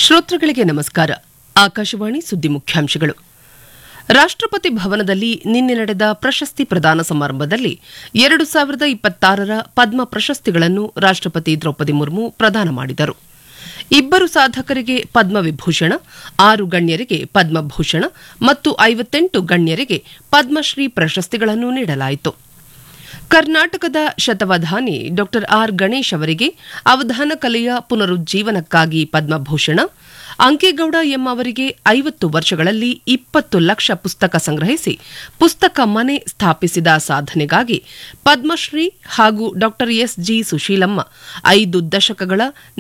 ಶ್ರೋತೃಗಳಿಗೆ ನಮಸ್ಕಾರ ಆಕಾಶವಾಣಿ ಸುದ್ದಿ ಮುಖ್ಯಾಂಶಗಳು ರಾಷ್ಟ್ರಪತಿ ಭವನದಲ್ಲಿ ನಿನ್ನೆ ನಡೆದ ಪ್ರಶಸ್ತಿ ಪ್ರದಾನ ಸಮಾರಂಭದಲ್ಲಿ ಎರಡು ಸಾವಿರದ ಇಪ್ಪತ್ತಾರರ ಪದ್ಮ ಪ್ರಶಸ್ತಿಗಳನ್ನು ರಾಷ್ಟ್ರಪತಿ ದ್ರೌಪದಿ ಮುರ್ಮು ಪ್ರದಾನ ಮಾಡಿದರು ಇಬ್ಬರು ಸಾಧಕರಿಗೆ ಪದ್ಮವಿಭೂಷಣ ಆರು ಗಣ್ಯರಿಗೆ ಪದ್ಮಭೂಷಣ ಮತ್ತು ಐವತ್ತೆಂಟು ಗಣ್ಯರಿಗೆ ಪದ್ಮಶ್ರೀ ಪ್ರಶಸ್ತಿಗಳನ್ನು ನೀಡಲಾಯಿತು ಕರ್ನಾಟಕದ ಶತವಧಾನಿ ಡಾ ಆರ್ ಗಣೇಶ್ ಅವರಿಗೆ ಅವಧಾನ ಕಲೆಯ ಪುನರುಜ್ಜೀವನಕ್ಕಾಗಿ ಪದ್ಮಭೂಷಣ ಅಂಕೇಗೌಡ ಎಂ ಅವರಿಗೆ ಐವತ್ತು ವರ್ಷಗಳಲ್ಲಿ ಇಪ್ಪತ್ತು ಲಕ್ಷ ಪುಸ್ತಕ ಸಂಗ್ರಹಿಸಿ ಪುಸ್ತಕ ಮನೆ ಸ್ಥಾಪಿಸಿದ ಸಾಧನೆಗಾಗಿ ಪದ್ಮಶ್ರೀ ಹಾಗೂ ಡಾ ಎಸ್ ಜಿ ಸುಶೀಲಮ್ಮ ಐದು ದಶಕಗಳ